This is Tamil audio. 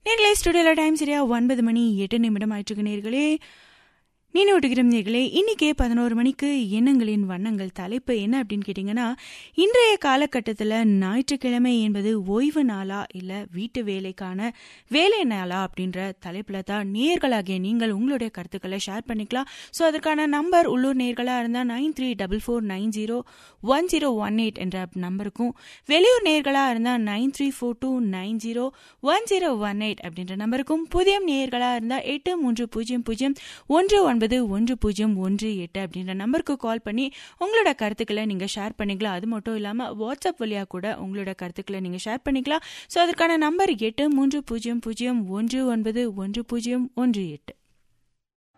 நேர்களே ஸ்டுடியோல டைம் சரியா ஒன்பது மணி எட்டு நிமிடம் ஆயிட்டு நேர்களே நினைவூட்டுகிறோம் நேர்களே இன்னைக்கே பதினோரு மணிக்கு எண்ணங்களின் வண்ணங்கள் தலைப்பு என்ன அப்படின்னு கேட்டிங்கன்னா இன்றைய காலகட்டத்தில் ஞாயிற்றுக்கிழமை என்பது ஓய்வு நாளா இல்லை வீட்டு வேலைக்கான வேலை நாளா அப்படின்ற தலைப்பில் தான் நேர்களாகிய நீங்கள் உங்களுடைய கருத்துக்களை ஷேர் பண்ணிக்கலாம் ஸோ அதற்கான நம்பர் உள்ளூர் நேர்களாக இருந்தால் nine three double four nine zero one zero one eight என்ற நம்பருக்கும் வெளியூர் நேர்களாக இருந்தால் nine three four two nine zero one zero one eight அப்படின்ற நம்பருக்கும் புதிய நேர்களாக இருந்தால் எட்டு மூன்று பூஜ்ஜியம் பூஜ்ஜியம் ஒன்று ஒன்பது ஒன்று பூஜ்ஜியம் ஒன்று எட்டு அப்படின்ற நம்பருக்கு கால் பண்ணி உங்களோட கருத்துக்களை நீங்கள் ஷேர் பண்ணிக்கலாம் அது மட்டும் இல்லாமல் வாட்ஸ்அப் வழியாக கூட உங்களோட கருத்துக்களை நீங்கள் ஷேர் பண்ணிக்கலாம் ஸோ அதற்கான நம்பர் எட்டு மூன்று பூஜ்ஜியம் பூஜ்ஜியம் ஒன்று ஒன்பது ஒன்று பூஜ்ஜியம் ஒன்று எட்டு